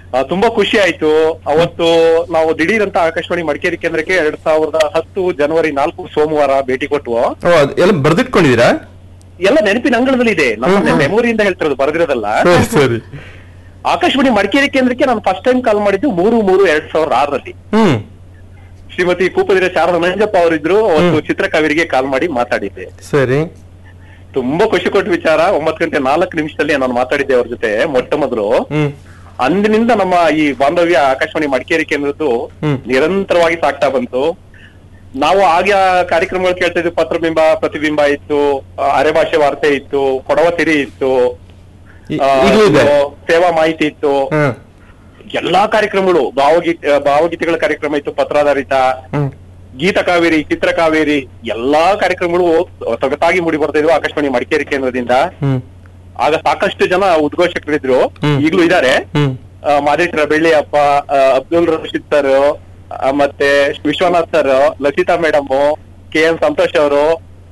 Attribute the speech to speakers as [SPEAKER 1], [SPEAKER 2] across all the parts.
[SPEAKER 1] ಆ, ತುಂಬಾ ಖುಷಿ ಆಯ್ತು ಅವತ್ತು ನಾವು ದಿಢೀರ್ ಅಂತ ಆಕಾಶವಾಣಿ ಮಡಿಕೇರಿ ಕೇಂದ್ರಕ್ಕೆ ಎರಡ್ ಸಾವಿರದ ಹತ್ತು ಜನವರಿ ನಾಲ್ಕು ಸೋಮವಾರ ಭೇಟಿ ಕೊಟ್ಟು
[SPEAKER 2] ಓ ಅದ್ ಎಲ್ಲ ಬರ್ದಿಟ್ಕೊಂಡಿದ್ದೀರಾ
[SPEAKER 1] ಎಲ್ಲ ನೆನಪಿನ ಅಂಗಳದಲ್ಲಿ ಇದೆ ನಮ್ಮ ಮೆಮೊರಿಯಿಂದ ಹೇಳ್ತಿರೋದು ಬರೆದಿರೋದಲ್ಲ
[SPEAKER 2] ಸರಿ ಸರಿ
[SPEAKER 1] ಆಕಾಶವಾಣಿ ಮಡಿಕೇರಿ ಕೇಂದ್ರಕ್ಕೆ ನಾನು ಫಸ್ಟ್ ಟೈಮ್ ಕಾಲ್ ಮಾಡಿದ್ದು ಮೂರು ಮೂರು ಎರಡ್ ಸಾವಿರದ ಆರರಲ್ಲಿ
[SPEAKER 2] ಹ್ಮ್
[SPEAKER 1] ಶ್ರೀಮತಿ ಕೂಪದಿರ ಶಾರದಾ ನಂಜಪ್ಪ ಅವರಿದ್ರು ಅವತ್ತು ಚಿತ್ರಕಾವೇರಿಗೆ ಕಾಲ್ ಮಾಡಿ ಮಾತಾಡಿದ್ದೆ
[SPEAKER 2] ಸರಿ
[SPEAKER 1] ತುಂಬಾ ಖುಷಿ ಕೊಟ್ಟ ವಿಚಾರ ಒಂಬತ್ತು ಗಂಟೆ ನಾಲ್ಕು ನಿಮಿಷದಲ್ಲಿ ನಾನು ಮಾತಾಡಿದ್ದೆ ಅವ್ರ ಜೊತೆ ಮೊಟ್ಟ ಮೊದಲು
[SPEAKER 2] ಹ್ಮ್
[SPEAKER 1] ಅಂದಿನಿಂದ ನಮ್ಮ ಈ ಬಾಂಧವ್ಯ ಆಕಾಶವಾಣಿ ಮಡಿಕೇರಿ ಕೇಂದ್ರದ್ದು
[SPEAKER 2] ಹ್ಮ್.
[SPEAKER 1] ನಿರಂತರವಾಗಿ ಸಾಗ್ತಾ ಬಂತು ನಾವು ಆಗ ಕಾರ್ಯಕ್ರಮಗಳು ಕೇಳ್ತಾ ಇದ್ವಿ ಪತ್ರಬಿಂಬ ಪ್ರತಿಬಿಂಬ ಇತ್ತು ಆ, ಅರೆಭಾಷೆ ವಾರ್ತೆ ಇತ್ತು ಕೊಡವ ಸಿರಿ ಇತ್ತು
[SPEAKER 2] ಈ-
[SPEAKER 1] ಆ,
[SPEAKER 2] ಈಗ್ಲೂ ಇದೆ
[SPEAKER 1] ಇದು ಸೇವಾ ಮಾಹಿತಿ ಇತ್ತು
[SPEAKER 2] ಹ್ಮ್
[SPEAKER 1] ಎಲ್ಲಾ ಕಾರ್ಯಕ್ರಮಗಳು ಭಾವಗೀತೆ ಭಾವಗೀತೆಗಳ ಕಾರ್ಯಕ್ರಮ ಇತ್ತು ಪತ್ರಾಧಾರಿತ
[SPEAKER 2] ಹ್ಮ್
[SPEAKER 1] ಗೀತ ಕಾವೇರಿ ಚಿತ್ರ ಕಾವೇರಿ ಎಲ್ಲಾ ಕಾರ್ಯಕ್ರಮಗಳು ಸೊಗಸಾಗಿ ಮೂಡಿ ಬರ್ತಾ ಇದ್ವು ಆಕಾಶವಾಣಿ ಮಡಿಕೇರಿ ಕೇಂದ್ರದಿಂದ
[SPEAKER 2] ಹ್ಮ್
[SPEAKER 1] ಆಗ ಸಾಕಷ್ಟು ಜನ ಉದ್ಘೋಷಕರಿದ್ರು
[SPEAKER 2] ಹ್ಮ್.
[SPEAKER 1] ಈಗ್ಲೂ ಇದ್ದಾರೆ
[SPEAKER 2] ಹ್ಮ್
[SPEAKER 1] ಮಾದೇಶ್ವರ ಬೆಳ್ಳಿಯಪ್ಪ ಆ, ಅಬ್ದುಲ್ ರಶೀದ್ ಸರ್ ಮತ್ತೆ Vishwanath sir Lasitha madam K N Santosh ಅವರು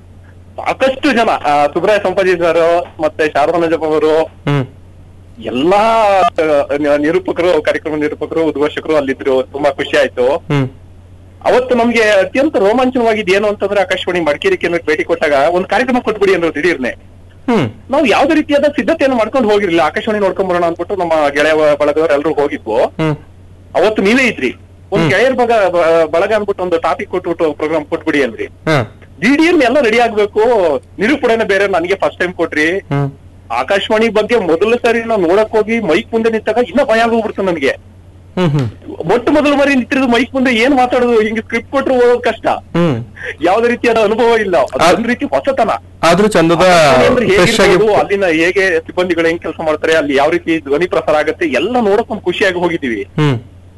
[SPEAKER 1] ಸಾಕಷ್ಟು ಜನ ಆ, ಸುಬ್ರಾಯ ಸಂಪಜಿ ಸರ್ ಮತ್ತೆ ಶಾರದಾ ನಜಪ್ ಅವರು
[SPEAKER 2] ಹ್ಮ್
[SPEAKER 1] ಎಲ್ಲಾ ಆ, ನ- ನಿರೂಪಕರು ಕಾರ್ಯಕ್ರಮ ನಿರೂಪಕರು ಉದ್ಘೋಷಕರು ಅಲ್ಲಿದ್ರು ತುಂಬಾ ಖುಷಿ ಆಯ್ತು
[SPEAKER 2] ಹ್ಮ್
[SPEAKER 1] ಅವತ್ತು ನಮ್ಗೆ ಅತ್ಯಂತ ರೋಮಾಂಚನವಾಗಿದ್ದು ಏನು ಅಂತಂದ್ರೆ ಆಕಾಶವಾಣಿ ಮಡಿಕೇರಿ ಕೇಂದ್ರಕ್ಕೆ ಭೇಟಿ ಕೊಟ್ಟಾಗ ಒಂದು ಕಾರ್ಯಕ್ರಮ ಕೊಟ್ಬಿಡಿ ಅಂದ್ರೆ ದಿಢೀರ್ನೆ
[SPEAKER 2] ಹ್ಮ್
[SPEAKER 1] ನಾವು ಯಾವ್ದೇ ರೀತಿಯಾದ ಸಿದ್ಧತೆಯನ್ನು ಮಾಡ್ಕೊಂಡು ಹೋಗಿರ್ಲಿಲ್ಲ ಆಕಾಶವಾಣಿ ನೋಡ್ಕೊಂಡ್ ಬರೋಣ ಅಂದ್ಬಿಟ್ಟು ನಮ್ಮ ಗೆಳೆಯ ಬಳಗದವ್ರು ಎಲ್ಲರೂ ಹೋಗಿದ್ವು
[SPEAKER 2] ಹ್ಮ್
[SPEAKER 1] ಅವತ್ತು ನೀವೇ ಇದ್ರಿ ಒಂದ್
[SPEAKER 2] ಹ್ಮ್.
[SPEAKER 1] ಗೆಳೆಯರ ಬಗ ಬ- ಬಳಗ ಅನ್ಬಿಟ್ಟು ಒಂದು ಟಾಪಿಕ್ ಕೊಟ್ಬಿಟ್ಟು ಪ್ರೋಗ್ರಾಮ್ ಕೊಟ್ಬಿಡಿ ಅಂದ್ರಿ
[SPEAKER 2] ಹಾ
[SPEAKER 1] ದಿಢೀರ್ನ ಎಲ್ಲ ರೆಡಿ ಆಗ್ಬೇಕು ನಿರೂಪಣೆನೆ ಬೇರೆ ನನಗೆ ಫಸ್ಟ್ ಟೈಮ್ ಕೊಟ್ರಿ
[SPEAKER 2] ಹ್ಮ್
[SPEAKER 1] ಆಕಾಶವಾಣಿ ಬಗ್ಗೆ ಮೊದಲ ಸರಿ ನಾವು ನೋಡಕ್ ಹೋಗಿ ಮೈಕ್ ಮುಂದೆ ನಿಂತಾಗ ಇನ್ನ ಭಯ ಆಗೋಗ್ಬಿಡ್ತು ನನಗೆ
[SPEAKER 2] ಹ್ಮ್ ಹ್ಮ್
[SPEAKER 1] ಮೊಟ್ಟ ಮೊದಲ ಬಾರಿ ನಿಂತಿರೋದು ಮೈಕ್ ಮುಂದೆ ಏನ್ ಮಾತಾಡೋದು ಹಿಂಗೆ ಸ್ಕ್ರಿಪ್ಟ್ ಕೊಟ್ರು ಓದೋದ್ ಕಷ್ಟ
[SPEAKER 2] ಹ್ಮ್
[SPEAKER 1] ಯಾವ್ದೇ ರೀತಿಯಾದ ಅನುಭವ ಇಲ್ಲ ಅದು
[SPEAKER 2] ಆ-
[SPEAKER 1] ಒಂದ್ ರೀತಿ ಹೊಸತನ
[SPEAKER 2] ಆದ್ರೂ ಚಂದದ
[SPEAKER 1] ಆಕಾಶವಾಣಿ ಅಂದ್ರೆ
[SPEAKER 2] ಫ್ರೆಶ್ ಆಗಿ
[SPEAKER 1] ಹೇಗಿರ್ಬೋದು, ಅಲ್ಲಿನ ಹೇಗೆ ಸಿಬ್ಬಂದಿಗಳು ಹೆಂಗ್ ಕೆಲಸ ಮಾಡ್ತಾರೆ ಅಲ್ಲಿ ಯಾವ ರೀತಿ ಧ್ವನಿ ಪ್ರಸಾರ ಆಗುತ್ತೆ ಎಲ್ಲ ನೋಡಕ್ ಒಂದ್ ಖುಷಿಯಾಗಿ ಹೋಗಿದೀವಿ
[SPEAKER 2] ಹ್ಮ್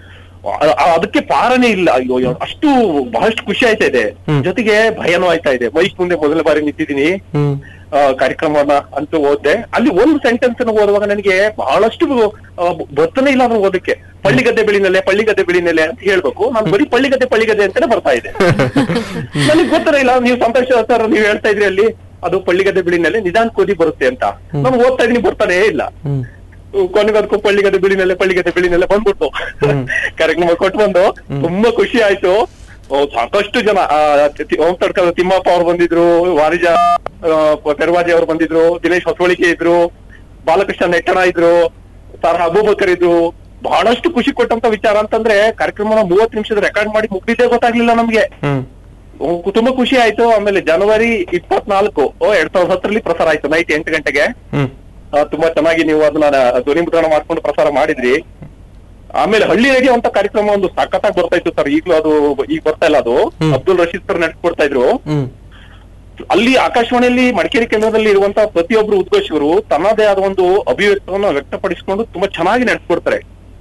[SPEAKER 1] ಆ- ಆ- ಅದಕ್ಕೆ ಪಾರನೇ ಇಲ್ಲ ಅಯ್ಯೋ ಅಯ್ಯೋ, ಅಷ್ಟು ಬಹಳಷ್ಟು ಖುಷಿ ಆಯ್ತಾ ಇದೆ
[SPEAKER 2] ಹ್ಮ್.
[SPEAKER 1] ಜೊತೆಗೆ ಭಯನೂ ಆಯ್ತಾ ಇದೆ ಮೈಕ್ ಮುಂದೆ ಮೊದಲ ಬಾರಿ ನಿಂತಿದ್ದೀನಿ
[SPEAKER 2] ಹ್ಮ್
[SPEAKER 1] ಆ, ಕಾರ್ಯಕ್ರಮವನ್ನ ಅಂತೂ ಓದ್ದೆ ಅಲ್ಲಿ ಒಂದು ಸೆಂಟೆನ್ಸ್ ಅನ್ನು ಓದುವಾಗ ನನಗೆ ಬಹಳಷ್ಟು ಆ, ಬರ್ತನೇ ಇಲ್ಲ ಅದನ್ನ ಓದಕ್ಕೆ ಪಳ್ಳಿಗದ್ದೆ ಬೆಳಿನೆಲೆ ಪಳ್ಳಿಗದ್ದೆ ಬೆಳಿನೆಲೆ ಅಂತ ಹೇಳ್ಬೇಕು ನಾನು ಬರೀ ಪಳ್ಳಿಗದ್ದೆ ಪಳ್ಳಿಗದ್ದೆ ಅಂತಾನೆ ಬರ್ತಾ ಇದೆ ನನಗೆ ಗೊತ್ತನೇ ಇಲ್ಲ ನೀವು ಸಂತೋಷ ಸರ್ ನೀವು ಹೇಳ್ತಾ ಇದ್ರಿ ಅಲ್ಲಿ ಅದು ಪಳ್ಳಿಗದ್ದೆ ಬೆಳಿನೆಲೆ ನಿಧಾನ ಓದಿ ಬರುತ್ತೆ ಅಂತ ನಾನು ಓದ್ತಾ ಇದೀನಿ ಬರ್ತಾನೆ ಇಲ್ಲ
[SPEAKER 2] ಹ್ಮ್
[SPEAKER 1] ಕೊನೆಗದಕ್ಕೂ ಪಳ್ಳಿಗದ್ದೆ ಬಿಳಿನೆಲೆ ಪಳ್ಳಿಗದ್ದೆ ಬಿಳಿನೆಲೆ ಬಂದ್ಬಿಟ್ಟು ಕಾರ್ಯಕ್ರಮ ಕೊಟ್ಟು ಬಂದು ತುಂಬಾ ಖುಷಿ ಆಯ್ತು ಓ, ಸಾಕಷ್ಟು ಜನ ಆ, ತಿ- ಓಂ ತಡ್ಕದ ತಿಮ್ಮಪ್ಪ ಅವ್ರು ಬಂದಿದ್ರು ವಾರಿಜ ಪೆರವಾಜಿ ಅವ್ರು ಬಂದಿದ್ರು ದಿನೇಶ್ ಹೊಸವಳಿಕೆ ಇದ್ರು ಬಾಲಕೃಷ್ಣ ನೆಟ್ಟಣ ಇದ್ರು ಸಾರಾ ಅಬೂಬಕರ್ ಇದ್ರು ಬಹಳಷ್ಟು ಖುಷಿ ಕೊಟ್ಟಂತ ವಿಚಾರ ಅಂತಂದ್ರೆ ಕಾರ್ಯಕ್ರಮನ ಮೂವತ್ತು ನಿಮಿಷದ ರೆಕಾರ್ಡ್ ಮಾಡಿ ಮುಗ್ದಿದ್ದೇ ಗೊತ್ತಾಗ್ಲಿಲ್ಲ ನಮ್ಗೆ
[SPEAKER 2] ಹ್ಮ್
[SPEAKER 1] ಓ, ತುಂಬಾ ಖುಷಿ ಆಯ್ತು ಆಮೇಲೆ ಜನವರಿ ಇಪ್ಪತ್ನಾಲ್ಕು ಓ ಎರಡ್ ಸಾವಿರದ ಹತ್ತರಲ್ಲಿ ಪ್ರಸಾರ ಆಯ್ತು ನೈಟ್ ಎಂಟು ಗಂಟೆಗೆ
[SPEAKER 2] ಹ್ಮ್
[SPEAKER 1] ಆ, ತುಂಬಾ ಚೆನ್ನಾಗಿ ನೀವು ಅದನ್ನ ಧ್ವನಿ ಮುದ್ರಣ ಮಾಡ್ಕೊಂಡು ಪ್ರಸಾರ ಮಾಡಿದ್ರಿ ಆಮೇಲೆ ಹಳ್ಳಿ ರೇಡಿಯೋ ಅಂತ ಕಾರ್ಯಕ್ರಮ ಒಂದು ಸಖತ್ತಾಗಿ ಬರ್ತಾ ಇತ್ತು ಸರ್ ಈಗ್ಲೂ ಅದು ಈಗ ಬರ್ತಾ ಇಲ್ಲ ಅದು
[SPEAKER 2] ಹ್ಮ್.
[SPEAKER 1] ಅಬ್ದುಲ್ ರಶೀದ್ ಸರ್ ನಡೆಸ್ಕೊಡ್ತಾ ಇದ್ರು
[SPEAKER 2] ಹ್ಮ್
[SPEAKER 1] ಅಲ್ಲಿ ಆಕಾಶವಾಣಿಯಲ್ಲಿ ಮಡಿಕೇರಿ ಕೇಂದ್ರದಲ್ಲಿ ಇರುವಂತಹ ಪ್ರತಿಯೊಬ್ರು ಉದ್ಘೋಷಕರು ತನ್ನದೇ ಆದ ಒಂದು ಅಭಿವ್ಯಕ್ತವನ್ನ ವ್ಯಕ್ತಪಡಿಸಿಕೊಂಡು ತುಂಬಾ ಚೆನ್ನಾಗಿ ನಡೆಸ್ಕೊಡ್ತಾರೆ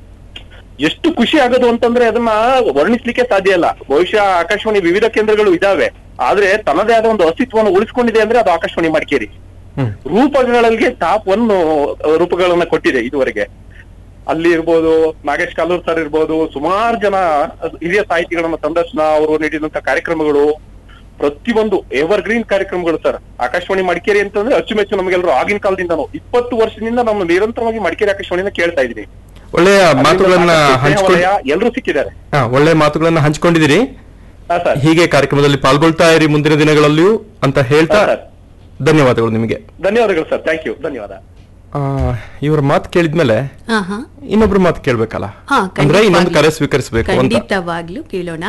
[SPEAKER 1] ಎಷ್ಟು ಖುಷಿ ಆಗೋದು ಅಂತಂದ್ರೆ ಅದನ್ನ ವರ್ಣಿಸ್ಲಿಕ್ಕೆ ಸಾಧ್ಯ ಇಲ್ಲ ಬಹುಶಃ ಆಕಾಶವಾಣಿ ವಿವಿಧ ಕೇಂದ್ರಗಳು ಇದಾವೆ ಆದ್ರೆ ತನ್ನದೇ ಆದ ಒಂದು ಅಸ್ತಿತ್ವವನ್ನು ಉಳಿಸ್ಕೊಂಡಿದೆ ಅಂದ್ರೆ ಅದು ಆಕಾಶವಾಣಿ ಮಡಿಕೇರಿ
[SPEAKER 2] ಹ್ಮ್
[SPEAKER 1] ರೂಪಗಳಲ್ಲಿ ಟಾಪ್ ಒನ್ ರೂಪಗಳನ್ನ ಕೊಟ್ಟಿದೆ ಇದುವರೆಗೆ ಅಲ್ಲಿ ಇರ್ಬೋದು ನಾಗೇಶ್ ಕಾಲೂರ್ ಸರ್ ಇರ್ಬೋದು ಸುಮಾರು ಜನ ಹಿರಿಯ ಸಾಹಿತಿಗಳನ್ನ ಸಂದರ್ಶನ ಅವರು ನೀಡಿದಂತ ಕಾರ್ಯಕ್ರಮಗಳು ಪ್ರತಿಯೊಂದು ಎವರ್ ಗ್ರೀನ್ ಕಾರ್ಯಕ್ರಮಗಳು ಸರ್ ಆಕಾಶವಾಣಿ ಮಡಿಕೇರಿ ಅಂತಂದ್ರೆ ಅಚ್ಚುಮೆಚ್ಚು ನಮಗೆಲ್ಲರೂ ಆಗಿನ ಕಾಲದಿಂದನೂ ಇಪ್ಪತ್ತು ವರ್ಷದಿಂದ ನಾನು ನಿರಂತರವಾಗಿ ಮಡಿಕೇರಿ ಆಕಾಶವಾಣಿನ ಕೇಳ್ತಾ ಇದ್ದೀನಿ
[SPEAKER 2] ಒಳ್ಳೆಯ ಮಾತುಗಳನ್ನ ಹಂಚ್ಕೊಂಡು
[SPEAKER 1] ಎಲ್ಲರೂ ಸಿಕ್ಕಿದ್ದಾರೆ
[SPEAKER 2] ಹಾ ಒಳ್ಳೆಯ ಮಾತುಗಳನ್ನ ಹಂಚ್ಕೊಂಡಿದ್ದೀರಿ
[SPEAKER 1] ಹಾ ಸರ್
[SPEAKER 2] ಹೀಗೆ ಕಾರ್ಯಕ್ರಮದಲ್ಲಿ ಪಾಲ್ಗೊಳ್ತಾ ಇರಿ ಮುಂದಿನ ದಿನಗಳಲ್ಲಿಯೂ ಅಂತ ಹೇಳ್ತಾ
[SPEAKER 1] ಹಾ, ಸರ್.
[SPEAKER 2] ಧನ್ಯವಾದಗಳು ನಿಮಗೆ
[SPEAKER 1] ಧನ್ಯವಾದಗಳು ಸರ್ ಥ್ಯಾಂಕ್ ಯು ಧನ್ಯವಾದ
[SPEAKER 2] ಆ, ಇವ್ರ ಮಾತು ಕೇಳಿದ್ಮೇಲೆ
[SPEAKER 3] ಹಾ ಹಾ
[SPEAKER 2] ಇನ್ನೊಬ್ರು ಮಾತು ಕೇಳ್ಬೇಕಲ್ಲ
[SPEAKER 3] ಹಾ,
[SPEAKER 2] ಅಂದ್ರೆ ಇನ್ನೊಂದು
[SPEAKER 3] ಖಂಡಿತವಾಗ್ಲೂ.
[SPEAKER 2] ಕರೆ ಸ್ವೀಕರಿಸಬೇಕು ಅಂತ
[SPEAKER 3] ಖಂಡಿತವಾಗ್ಲೂ ಕೇಳೋಣ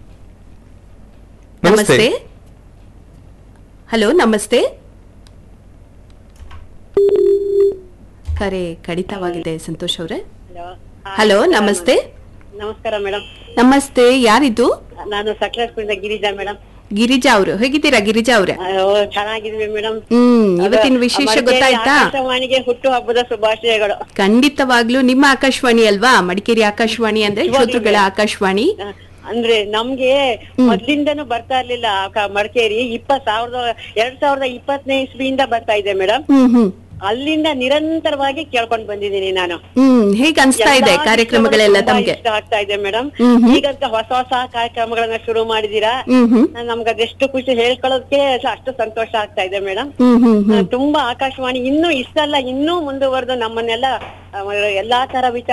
[SPEAKER 2] ನಮಸ್ತೆ
[SPEAKER 3] ನಮಸ್ತೆ ಹಲೋ ನಮಸ್ತೆ ಕರೆ ಕಡಿತವಾಗಿದೆ ಸಂತೋಷ್ ಅವರೇ ಹಲೋ ನಮಸ್ತೆ
[SPEAKER 4] ನಮಸ್ಕಾರ ಮೇಡಮ್
[SPEAKER 3] ನಮಸ್ತೆ ಯಾರಿದು
[SPEAKER 4] ನಾನು ಸಕಲೇಶ್ಪುರದಿಂದ ಗಿರಿಜಾ ಮೇಡಮ್
[SPEAKER 3] ಗಿರಿಜಾ ಅವರು ಹೇಗಿದ್ದೀರಾ ಗಿರಿಜಾ ಅವ್ರೆ
[SPEAKER 4] ಚೆನ್ನಾಗಿದ್ವಿ ಮೇಡಮ್
[SPEAKER 3] ಹ್ಮ್ ಇವತ್ತಿನ ವಿಶೇಷ ಗೊತ್ತಾಯ್ತಾ
[SPEAKER 4] ಆಕಾಶವಾಣಿಗೆ ಹುಟ್ಟು ಹಬ್ಬದ ಶುಭಾಶಯಗಳು
[SPEAKER 3] ಖಂಡಿತವಾಗ್ಲೂ ನಿಮ್ಮ ಆಕಾಶವಾಣಿ ಅಲ್ವಾ ಮಡಿಕೇರಿ ಆಕಾಶವಾಣಿ ಅಂದ್ರೆ ಶ್ರೋತೃಗಳ ಆಕಾಶವಾಣಿ
[SPEAKER 4] ಆ, ಅಂದ್ರೆ ನಮ್ಗೆ ಮೊದ್ಲಿಂದನೂ ಬರ್ತಾ ಇರ್ಲಿಲ್ಲ ಆಕ- ಮಡಿಕೇರಿ ಇಪ್ಪತ್ ಸಾವಿರದ ಎರಡ್ ಸಾವಿರದ ಇಪ್ಪತ್ತನೇ ಇಸ್ವಿಯಿಂದ ಬರ್ತಾ ಇದೆ ಮೇಡಮ್
[SPEAKER 3] ಹ್ಮ್ ಹ್ಮ್
[SPEAKER 4] ಅಲ್ಲಿಂದ ನಿರಂತರವಾಗಿ ಕೇಳ್ಕೊಂಡ್ ಬಂದಿದ್ದೀನಿ ನಾನು
[SPEAKER 3] ಹ್ಮ್ ಹೇಗ್ ಅನ್ಸ್ತಾ ಇದೆ
[SPEAKER 4] ಎಲ್ಲಾ
[SPEAKER 3] ಕಾರ್ಯಕ್ರಮಗಳೆಲ್ಲ
[SPEAKER 4] ವಿಷಯಗಳು ತುಂಬಾ
[SPEAKER 3] ತಮ್ಗೆ
[SPEAKER 4] ಇಷ್ಟ ಆಗ್ತಾ ಇದೆ ಮೇಡಮ್
[SPEAKER 3] ಹ್ಮ್ ಹ್ಮ್.
[SPEAKER 4] ಈಗ ಹೊಸ ಹೊಸ ಕಾರ್ಯಕ್ರಮಗಳನ್ನ ಶುರು ಮಾಡಿದೀರಾ
[SPEAKER 3] ಹ್ಮ್ ಹ್ಮ್
[SPEAKER 4] ನಮ್ಗೆ ಅದೆಷ್ಟು ಖುಷಿ ಹೇಳ್ಕೊಳ್ಳೋದಕ್ಕೆ ಅಷ್ಟು ಸಂತೋಷ ಆಗ್ತಾ ಇದೆ ಮೇಡಮ್
[SPEAKER 3] ಹ್ಮ್ ಹ್ಮ್ ಹ್ಮ್
[SPEAKER 4] ತುಂಬಾ ಆಕಾಶವಾಣಿ ಇನ್ನೂ ಇಷ್ಟಲ್ಲ ಇನ್ನೂ ಮುಂದುವರೆದು ನಮ್ಮನ್ನೆಲ್ಲ ಆ, ಎಲ್ಲಾ ತರ ವಿಚಾರ